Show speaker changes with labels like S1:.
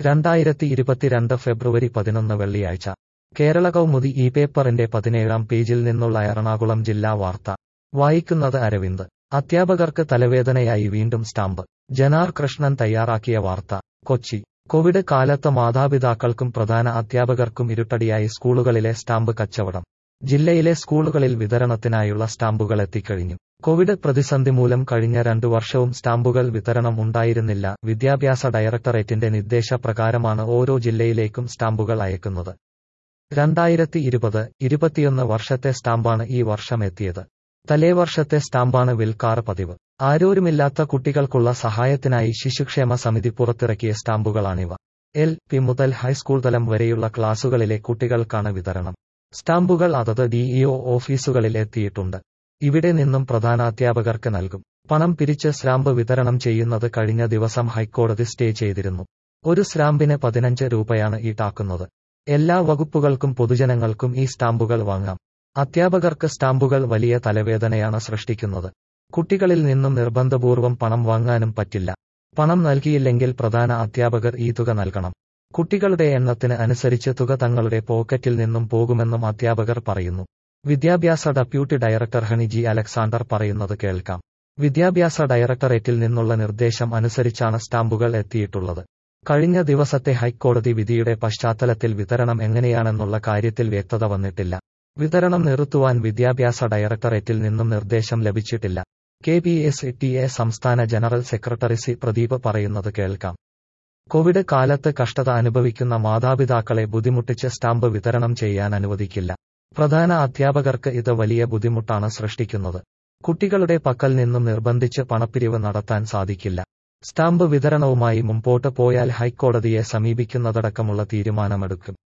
S1: രണ്ടായിരത്തി ഇരുപത്തിരണ്ട് ഫെബ്രുവരി പതിനൊന്ന് വെള്ളിയാഴ്ച കേരള കൗമുദി ഈ പേപ്പറിന്റെ പതിനേഴാം പേജിൽ നിന്നുള്ള എറണാകുളം ജില്ലാ വാർത്ത വായിക്കുന്നത് അരവിന്ദ് അധ്യാപകർക്ക് തലവേദനയായി വീണ്ടും സ്റ്റാമ്പ് ജനാർ കൃഷ്ണൻ തയ്യാറാക്കിയ വാർത്ത കൊച്ചി കോവിഡ് കാലത്ത് മാതാപിതാക്കൾക്കും പ്രധാന അധ്യാപകർക്കും ഇരുട്ടടിയായി സ്കൂളുകളിലെ സ്റ്റാമ്പ് കച്ചവടം ജില്ലയിലെ സ്കൂളുകളിൽ വിതരണത്തിനായുള്ള സ്റ്റാമ്പുകൾ എത്തിക്കഴിഞ്ഞു കോവിഡ് പ്രതിസന്ധി മൂലം കഴിഞ്ഞ രണ്ടു വർഷവും സ്റ്റാമ്പുകൾ വിതരണം ഉണ്ടായിരുന്നില്ല വിദ്യാഭ്യാസ ഡയറക്ടറേറ്റിന്റെ നിർദ്ദേശപ്രകാരമാണ് ഓരോ ജില്ലയിലേക്കും സ്റ്റാമ്പുകൾ അയക്കുന്നത് രണ്ടായിരത്തി ഇരുപത് ഇരുപത്തിയൊന്ന് വർഷത്തെ സ്റ്റാമ്പാണ് ഈ വർഷം എത്തിയത് തലേവർഷത്തെ സ്റ്റാമ്പാണ് വിൽക്കാറ് പതിവ് ആരോരുമില്ലാത്ത കുട്ടികൾക്കുള്ള സഹായത്തിനായി ശിശുക്ഷേമ സമിതി പുറത്തിറക്കിയ സ്റ്റാമ്പുകളാണിവ എൽ പി മുതൽ ഹൈസ്കൂൾ തലം വരെയുള്ള ക്ലാസുകളിലെ കുട്ടികൾക്കാണ് വിതരണം സ്റ്റാമ്പുകൾ അതത് ഡിഇഒ ഓഫീസുകളിൽ എത്തിയിട്ടുണ്ട് ഇവിടെ നിന്നും പ്രധാനാധ്യാപകർക്ക് നൽകും പണം പിരിച്ച് സ്റ്റാമ്പ് വിതരണം ചെയ്യുന്നത് കഴിഞ്ഞ ദിവസം ഹൈക്കോടതി സ്റ്റേ ചെയ്തിരുന്നു ഒരു സ്റ്റാമ്പിന് പതിനഞ്ച് രൂപയാണ് ഈടാക്കുന്നത് എല്ലാ വകുപ്പുകൾക്കും പൊതുജനങ്ങൾക്കും ഈ സ്റ്റാമ്പുകൾ വാങ്ങാം അധ്യാപകർക്ക് സ്റ്റാമ്പുകൾ വലിയ തലവേദനയാണ് സൃഷ്ടിക്കുന്നത് കുട്ടികളിൽ നിന്നും നിർബന്ധപൂർവം പണം വാങ്ങാനും പറ്റില്ല പണം നൽകിയില്ലെങ്കിൽ പ്രധാന അധ്യാപകർ ഈ തുക നൽകണം കുട്ടികളുടെ എണ്ണത്തിന് അനുസരിച്ച് തുക തങ്ങളുടെ പോക്കറ്റിൽ നിന്നും പോകുമെന്നും അധ്യാപകർ പറയുന്നു വിദ്യാഭ്യാസ deputy director Honey G Alexander പറയുന്നത് കേൾക്കാം വിദ്യാഭ്യാസ ഡയറക്ടറേറ്റിൽ നിന്നുള്ള നിർദ്ദേശം അനുസരിച്ചാണ് സ്റ്റാമ്പുകൾ എത്തിയിട്ടുള്ളത് കഴിഞ്ഞ ദിവസത്തെ ഹൈക്കോടതി വിധിയുടെ പശ്ചാത്തലത്തിൽ വിതരണം എങ്ങനെയാണെന്നുള്ള കാര്യത്തിൽ വ്യക്തത വന്നിട്ടില്ല വിതരണം നിർത്തുവാൻ വിദ്യാഭ്യാസ ഡയറക്ടറേറ്റിൽ നിന്നും നിർദ്ദേശം ലഭിച്ചിട്ടില്ല K P S T A സംസ്ഥാന ജനറൽ സെക്രട്ടറി സി പ്രദീപ് പറയുന്നത് കേൾക്കാം കോവിഡ് കാലത്ത് കഷ്ടത അനുഭവിക്കുന്ന മാതാപിതാക്കളെ ബുദ്ധിമുട്ടിച്ച് സ്റ്റാമ്പ് വിതരണം ചെയ്യാൻ അനുവദിക്കില്ല പ്രധാന അധ്യാപകർക്ക് ഇത് വലിയ ബുദ്ധിമുട്ടാണ് സൃഷ്ടിക്കുന്നത് കുട്ടികളുടെ പക്കൽ നിന്നും നിർബന്ധിച്ച് പണപ്പിരിവ് നടത്താൻ സാധിക്കില്ല സ്റ്റാമ്പ് വിതരണവുമായി മുമ്പോട്ട് പോയാൽ ഹൈക്കോടതിയെ സമീപിക്കുന്നതടക്കമുള്ള തീരുമാനമെടുക്കും